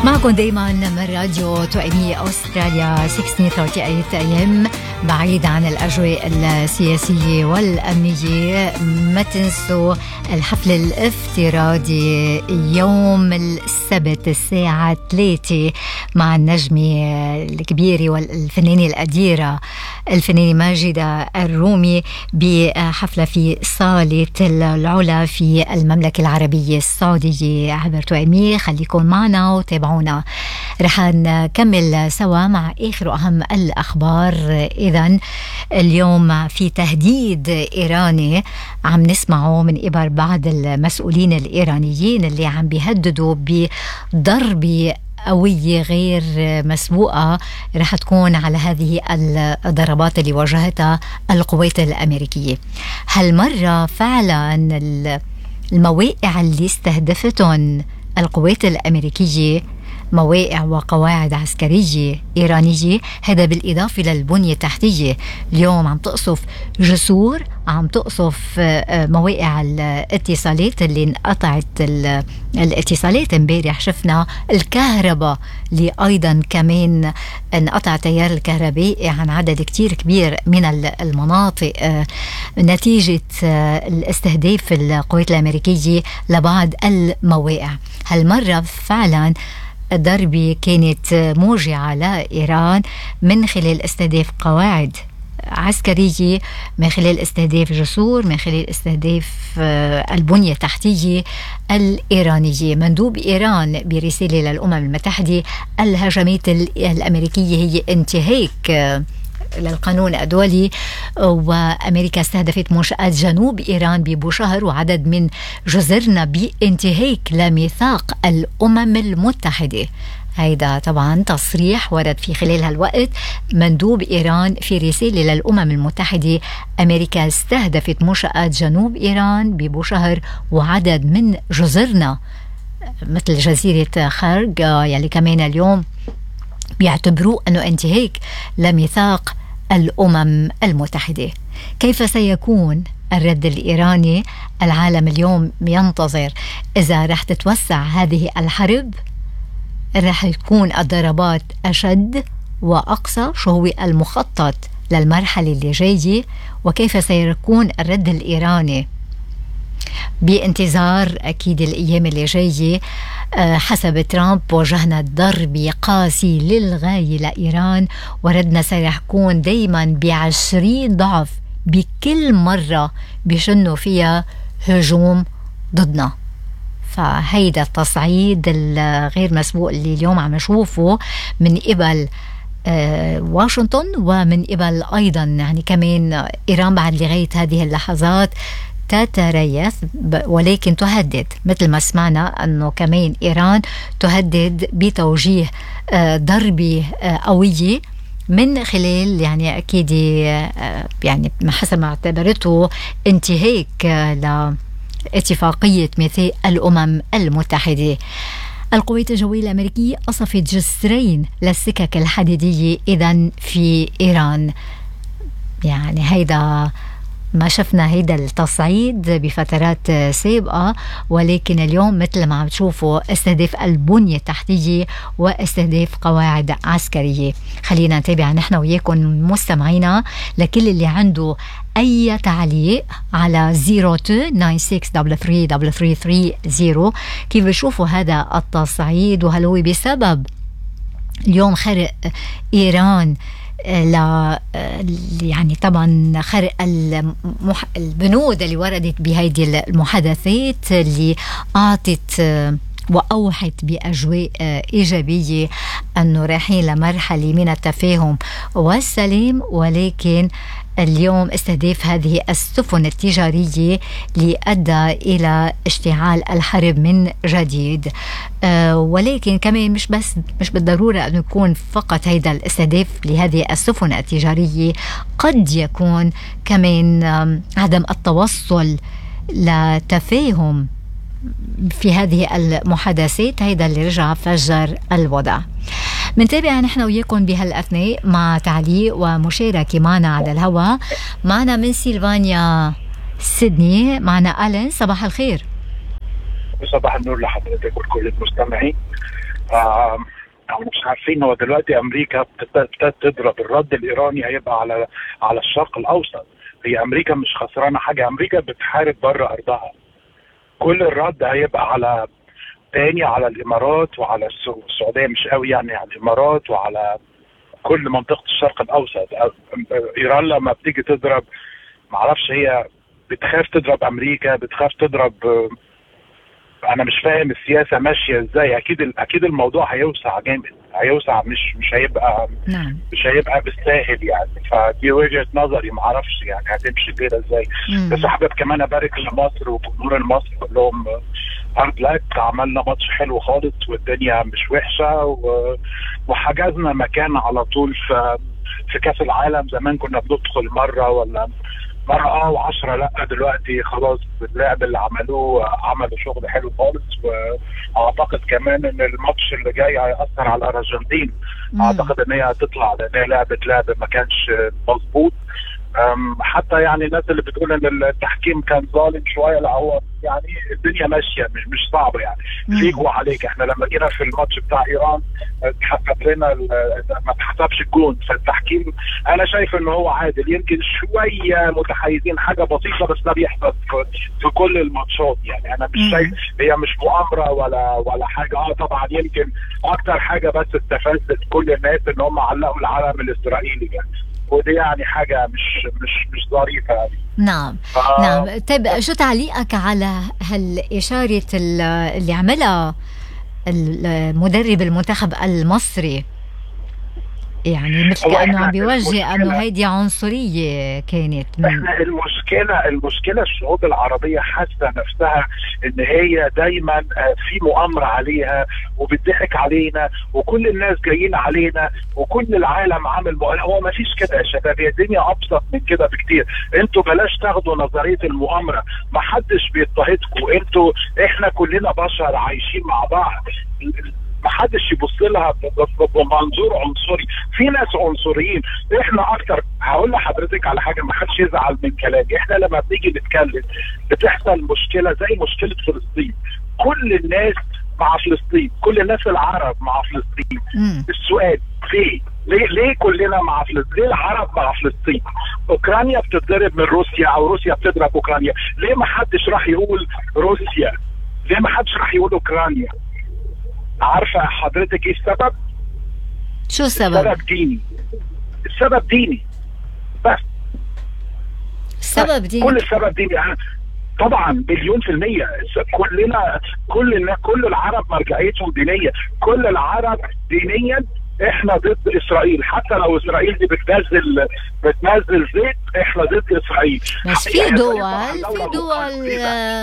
معكم دايما من راديو توأمية أستراليا 1638 أيام بعيد عن الأجواء السياسية والأمنية ما تنسوا الحفل الافتراضي يوم السبت الساعة 3 مع النجمة الكبيرة والفنانة الأديرة الفنانة ماجدة الرومي بحفلة في صالة العلا في المملكة العربية السعودية عبر توأمية خليكم معنا وتابعونا رح نكمل سوا مع آخر وأهم الأخبار إذا اليوم في تهديد إيراني عم نسمعه من قبل بعض المسؤولين الإيرانيين اللي عم بيهددوا بضرب قوية غير مسبوقة رح تكون على هذه الضربات اللي واجهتها القوات الأمريكية هالمرة فعلا المواقع اللي استهدفتهم القوات الأمريكية مواقع وقواعد عسكرية إيرانية هذا بالإضافة للبنية التحتية اليوم عم تقصف جسور عم تقصف آه، آه، مواقع الاتصالات اللي انقطعت الاتصالات امبارح شفنا الكهرباء اللي ايضا كمان انقطع تيار الكهربائي عن عدد كتير كبير من المناطق آه، نتيجة الاستهداف القوات الأمريكية لبعض المواقع هالمرة فعلا ضربة كانت موجعة لإيران من خلال استهداف قواعد عسكرية من خلال استهداف جسور من خلال استهداف آه، البنية التحتية الإيرانية مندوب إيران برسالة للأمم المتحدة الهجمات الأمريكية هي انتهاك آه، للقانون الدولي وامريكا استهدفت منشات جنوب ايران ببوشهر وعدد من جزرنا بانتهاك لميثاق الامم المتحده هيدا طبعا تصريح ورد في خلال هالوقت مندوب إيران في رسالة للأمم المتحدة أمريكا استهدفت منشآت جنوب إيران ببوشهر وعدد من جزرنا مثل جزيرة خرج يلي كمان اليوم بيعتبروه أنه انتهاك لميثاق الامم المتحده كيف سيكون الرد الايراني العالم اليوم ينتظر اذا رح تتوسع هذه الحرب رح يكون الضربات اشد واقصى شو هو المخطط للمرحله اللي جايه وكيف سيكون الرد الايراني بانتظار اكيد الايام اللي جايه آه، حسب ترامب وجهنا ضرب قاسي للغايه لايران وردنا سيكون يكون دائما بعشرين ضعف بكل مره بشنوا فيها هجوم ضدنا فهيدا التصعيد الغير مسبوق اللي اليوم عم نشوفه من قبل آه، واشنطن ومن قبل ايضا يعني كمان ايران بعد لغايه هذه اللحظات تتريث ولكن تهدد مثل ما سمعنا أنه كمان إيران تهدد بتوجيه آه، ضربة آه، قوية من خلال يعني اكيد آه، يعني حسب ما اعتبرته انتهاك لاتفاقيه ميثاق الامم المتحده. القوات الجوية الأمريكية قصفت جسرين للسكك الحديدية إذا في إيران يعني هيدا ما شفنا هيدا التصعيد بفترات سابقة ولكن اليوم مثل ما عم تشوفوا استهداف البنية التحتية واستهداف قواعد عسكرية خلينا نتابع نحن وياكم مستمعينا لكل اللي عنده أي تعليق على 0296333330 كيف بشوفوا هذا التصعيد وهل هو بسبب اليوم خرق إيران ل يعني طبعا خرق المح... البنود اللي وردت بهيدي المحادثات اللي اعطت واوحت باجواء ايجابيه انه رايحين لمرحله من التفاهم والسلام ولكن اليوم استهداف هذه السفن التجارية اللي أدى إلى اشتعال الحرب من جديد أه ولكن كمان مش بس مش بالضرورة أن يكون فقط هذا الاستهداف لهذه السفن التجارية قد يكون كمان عدم التوصل لتفاهم في هذه المحادثات هيدا اللي رجع فجر الوضع منتابع نحن وياكم بهالاثناء مع تعليق ومشاركه معنا على الهواء معنا من سيلفانيا سيدني معنا الين صباح الخير صباح النور لحضرتك ولكل المستمعين آه مش عارفين هو دلوقتي امريكا ابتدت تضرب الرد الايراني هيبقى على على الشرق الاوسط هي امريكا مش خسرانه حاجه امريكا بتحارب بره ارضها كل الرد هيبقى على تاني على الامارات وعلى السعوديه مش قوي يعني على الامارات وعلى كل منطقه الشرق الاوسط ايران لما بتيجي تضرب معرفش هي بتخاف تضرب امريكا بتخاف تضرب انا مش فاهم السياسه ماشيه ازاي اكيد اكيد الموضوع هيوسع جامد هيوسع مش مش هيبقى نعم. مش هيبقى بالساهل يعني فدي وجهه نظري ما اعرفش يعني هتمشي كده ازاي بس حابب كمان ابارك لمصر وجمهور المصري اقول لهم هارد لاك عملنا ماتش حلو خالص والدنيا مش وحشه وحجزنا مكان على طول في في كاس العالم زمان كنا بندخل مره ولا مره اه وعشرة لا دلوقتي خلاص اللعب اللي عملوه عملوا شغل حلو خالص واعتقد كمان ان الماتش اللي جاي هياثر على الارجنتين اعتقد ان هي هتطلع لان هي لعبت لعب ما كانش مظبوط حتى يعني الناس اللي بتقول ان التحكيم كان ظالم شويه لا هو يعني الدنيا ماشيه مش مش صعبه يعني فيك وعليك احنا لما جينا في الماتش بتاع ايران اتحسب لنا ما اتحسبش الجون فالتحكيم انا شايف ان هو عادل يمكن شويه متحيزين حاجه بسيطه بس ده بيحصل في, في كل الماتشات يعني انا مش شايف هي مش مؤامره ولا ولا حاجه اه طبعا يمكن اكتر حاجه بس استفزت كل الناس ان هم علقوا العلم الاسرائيلي يعني ودي يعني حاجه مش مش مش ظريفه يعني نعم ف... نعم طيب شو تعليقك على هالإشارة اللي عملها المدرب المنتخب المصري يعني مثل كانه عم بيوجه انه هيدي عنصريه كانت من احنا المشكله المشكله الشعوب العربيه حاسه نفسها ان هي دايما آه، في مؤامره عليها وبتضحك علينا وكل الناس جايين علينا وكل العالم عامل مؤامره هو ما فيش كده يا شباب هي الدنيا ابسط من كده بكتير انتوا بلاش تاخدوا نظريه المؤامره ما حدش بيضطهدكم انتوا احنا كلنا بشر عايشين مع بعض ما حدش يبص لها بمنظور عنصري في ناس عنصريين احنا اكتر هقول لحضرتك على حاجه ما حدش يزعل من كلامي احنا لما بنيجي نتكلم بتحصل مشكله زي مشكله فلسطين كل الناس مع فلسطين كل الناس العرب مع فلسطين مم. السؤال ليه ليه ليه كلنا مع فلسطين؟ ليه العرب مع فلسطين؟ اوكرانيا بتتضرب من روسيا او روسيا بتضرب اوكرانيا، ليه ما حدش راح يقول روسيا؟ ليه ما حدش راح يقول اوكرانيا؟ عارفه حضرتك ايه السبب؟ شو السبب؟ السبب ديني السبب ديني بس السبب ديني كل السبب ديني يعني طبعا مليون في المية كلنا كل كل العرب مرجعيتهم دينية كل العرب دينيا احنا ضد اسرائيل حتى لو اسرائيل دي بتنزل بتنزل زيت احنا ضد اسرائيل بس في دول في دول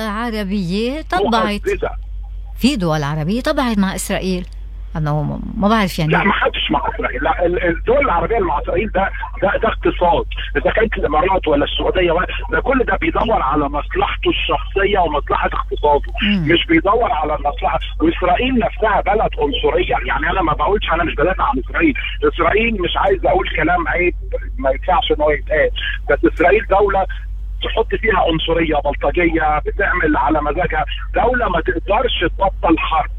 عربيه طبعت في دول عربيه طبعت مع اسرائيل انا ما بعرف يعني لا ما حدش مع اسرائيل لا الدول العربيه اللي مع اسرائيل ده ده, ده اقتصاد اذا كانت الامارات ولا السعوديه ده كل ده بيدور على مصلحته الشخصيه ومصلحه اقتصاده مم. مش بيدور على المصلحه واسرائيل نفسها بلد عنصريه يعني انا ما بقولش انا مش بدافع عن اسرائيل اسرائيل مش عايز اقول كلام عيب ما ينفعش ان هو يتقال بس اسرائيل دوله تحط فيها عنصريه بلطجيه بتعمل على مزاجها دوله ما تقدرش تبطل حرب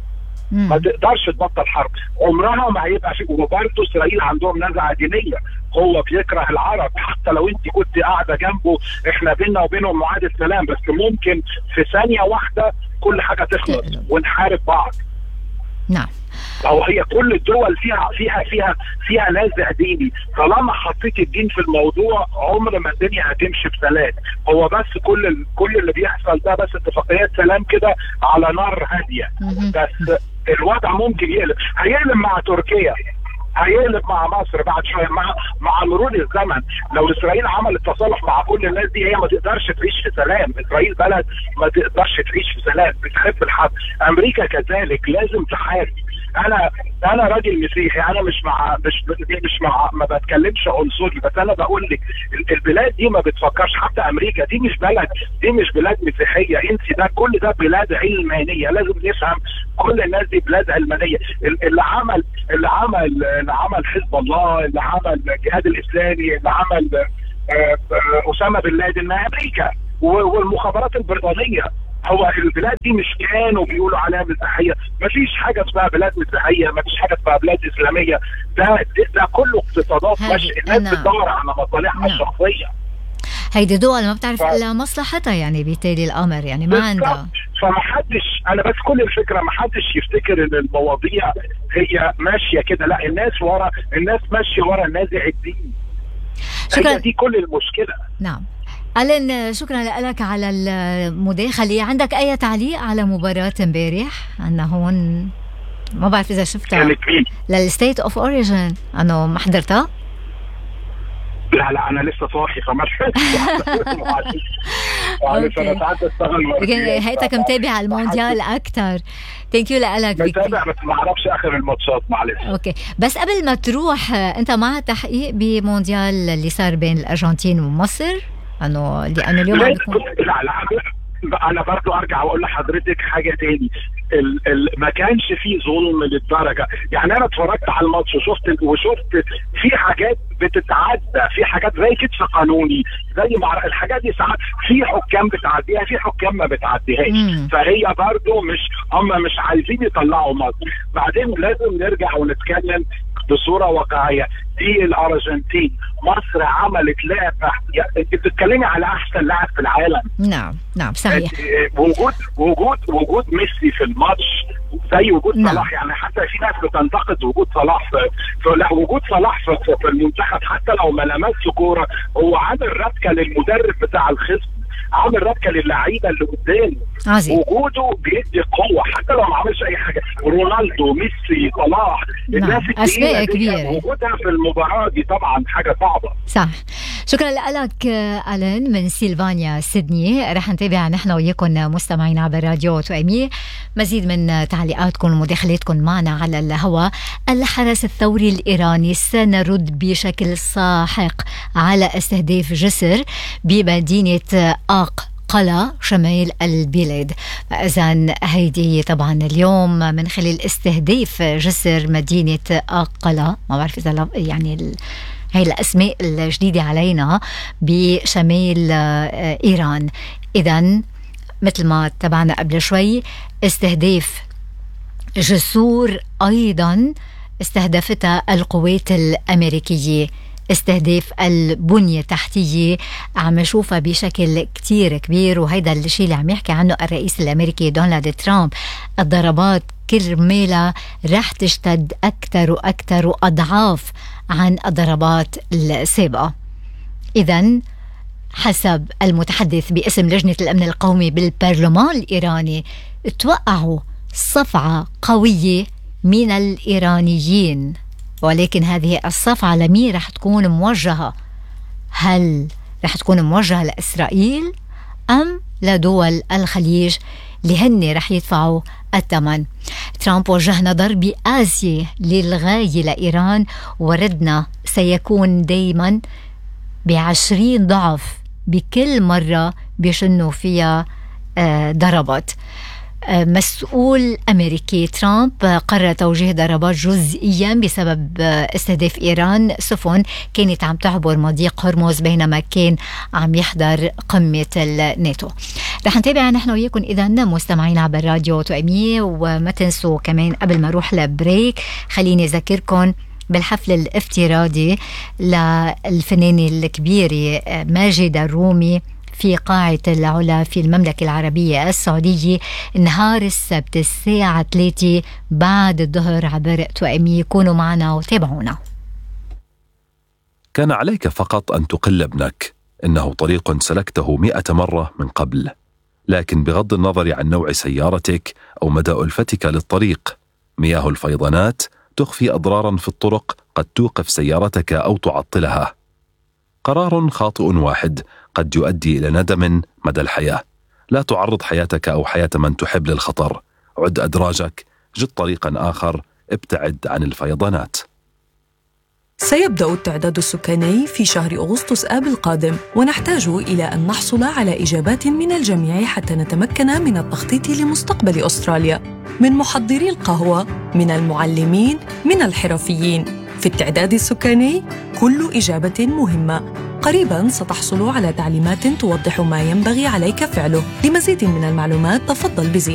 ما تقدرش تبطل حرب عمرها ما هيبقى في وبرضه اسرائيل عندهم نزعه دينيه هو بيكره العرب حتى لو انت كنت قاعده جنبه احنا بينا وبينهم معاهده سلام بس ممكن في ثانيه واحده كل حاجه تخلص ونحارب بعض نعم او هي كل الدول فيها فيها فيها فيها نازع ديني طالما حطيت الدين في الموضوع عمر ما الدنيا هتمشي بسلام هو بس كل كل اللي بيحصل ده بس اتفاقيات سلام كده على نار هاديه بس الوضع ممكن يقلب هيقلب مع تركيا هيقلب مع مصر بعد شويه مع مع مرور الزمن لو اسرائيل عملت تصالح مع كل الناس دي هي ما تقدرش تعيش في سلام اسرائيل بلد ما تقدرش تعيش في سلام بتحب الحرب امريكا كذلك لازم تحارب انا انا راجل مسيحي انا مش مع مش مش مع ما بتكلمش عنصري بس انا بقول لك البلاد دي ما بتفكرش حتى امريكا دي مش بلد دي مش بلاد مسيحيه انت ده كل ده بلاد علمانيه لازم نفهم كل الناس دي بلاد علمانيه اللي عمل اللي عمل اللي عمل حزب الله اللي عمل الجهاد الاسلامي اللي عمل آه، آه، اسامه بن لادن امريكا والمخابرات البريطانيه هو البلاد دي مش كانوا بيقولوا عليها مسيحيه ما فيش حاجه اسمها بلاد مسيحيه ما فيش حاجه اسمها بلاد اسلاميه ده ده, ده كله اقتصادات هذه ماشي الناس أنا- بتدور على مصالحها نعم. الشخصيه هيدي دول ما بتعرف ف- الا مصلحتها يعني بالتالي الامر يعني ما عندها بالظبط. فمحدش انا بس كل الفكره محدش يفتكر ان المواضيع هي ماشيه كده لا الناس ورا الناس ماشيه ورا النازع الدين شكراً. هي دي كل المشكله نعم ألين شكرا لك على المداخلة عندك أي تعليق على مباراة امبارح أنا هون ما بعرف إذا شفتها كانت مين؟ للستيت اوف اوريجن أنه ما حضرتها لا لا انا لسه صاحي فما معلش معلش انا أوكي. ساعات بشتغل لكن هيتك متابع المونديال أكثر ثانك يو لك بتابع بس ما اعرفش اخر الماتشات معلش اوكي بس قبل ما تروح انت مع تحقيق بمونديال اللي صار بين الارجنتين ومصر انه لانه اليوم عم لا بيكون لا لا انا برضو ارجع واقول لحضرتك حاجه تاني ال ال ما كانش فيه ظلم للدرجه يعني انا اتفرجت على الماتش وشفت وشفت في حاجات بتتعدى في حاجات زي كتف قانوني زي ما الحاجات دي ساعات في حكام بتعديها في حكام ما بتعديهاش مم. فهي برضو مش هم مش عايزين يطلعوا مصر بعدين لازم نرجع ونتكلم بصوره واقعيه دي الارجنتين مصر عملت لعبه يعني انت بتتكلمي على احسن لاعب في العالم نعم نعم صحيح وجود وجود وجود ميسي في الماتش زي وجود نعم. صلاح يعني حتى في ناس بتنتقد وجود صلاح في, في لا وجود صلاح في, في, في المنتخب حتى لو ما لمسش كوره هو عامل ربكه للمدرب بتاع الخصم عامل ربكه للعيبه اللي قدامه عظيم وجوده بيدي قوه حتى لو ما عملش اي حاجه رونالدو ميسي صلاح نعم. الناس أسماء التقيلة دي كبيرة. وجودها في المباراه دي طبعا حاجه صعبه صح شكرا لك ألين من سيلفانيا سيدني رح نتابع نحن وياكم مستمعين عبر راديو توأمية مزيد من تعليقاتكم ومداخلاتكم معنا على الهواء الحرس الثوري الإيراني سنرد بشكل ساحق على استهداف جسر بمدينة آق قلا شمال البلاد إذا هيدي طبعا اليوم من خلال استهداف جسر مدينة آق قلا ما بعرف إذا لف- يعني ال- هي الأسماء الجديدة علينا بشمال آه، إيران إذا مثل ما تبعنا قبل شوي استهداف جسور أيضا استهدفتها القوات الأمريكية استهداف البنية التحتية عم نشوفها بشكل كتير كبير وهيدا الشيء اللي عم يحكي عنه الرئيس الأمريكي دونالد ترامب الضربات كرمالها رح تشتد أكثر وأكثر وأضعاف عن الضربات السابقة إذا حسب المتحدث باسم لجنة الأمن القومي بالبرلمان الإيراني توقعوا صفعة قوية من الإيرانيين ولكن هذه الصفعة لمين رح تكون موجهة هل رح تكون موجهة لإسرائيل أم لدول الخليج اللي هن رح يدفعوا الثمن ترامب وجه نظر بآسيا للغاية لإيران وردنا سيكون دايما بعشرين ضعف بكل مرة بيشنوا فيها آه، ضربات آه، مسؤول أمريكي ترامب آه، قرر توجيه ضربات جزئيا بسبب آه، استهداف إيران سفن كانت عم تعبر مضيق هرمز بينما كان عم يحضر قمة الناتو رح نتابع نحن وياكم إذا مستمعين عبر راديو توأمية وما تنسوا كمان قبل ما أروح لبريك خليني أذكركم بالحفل الافتراضي للفنانة الكبيرة آه، ماجدة الرومي في قاعة العلا في المملكة العربية السعودية نهار السبت الساعة 3 بعد الظهر عبر توأمي كونوا معنا وتابعونا كان عليك فقط أن تقل ابنك إنه طريق سلكته مئة مرة من قبل لكن بغض النظر عن نوع سيارتك أو مدى ألفتك للطريق مياه الفيضانات تخفي أضرارا في الطرق قد توقف سيارتك أو تعطلها قرار خاطئ واحد قد يؤدي إلى ندم مدى الحياة لا تعرض حياتك أو حياة من تحب للخطر عد أدراجك جد طريقا آخر ابتعد عن الفيضانات سيبدأ التعداد السكاني في شهر أغسطس آب القادم ونحتاج إلى أن نحصل على إجابات من الجميع حتى نتمكن من التخطيط لمستقبل أستراليا من محضري القهوة من المعلمين من الحرفيين في التعداد السكاني كل إجابة مهمة قريبا ستحصل على تعليمات توضح ما ينبغي عليك فعله لمزيد من المعلومات تفضل بزيارة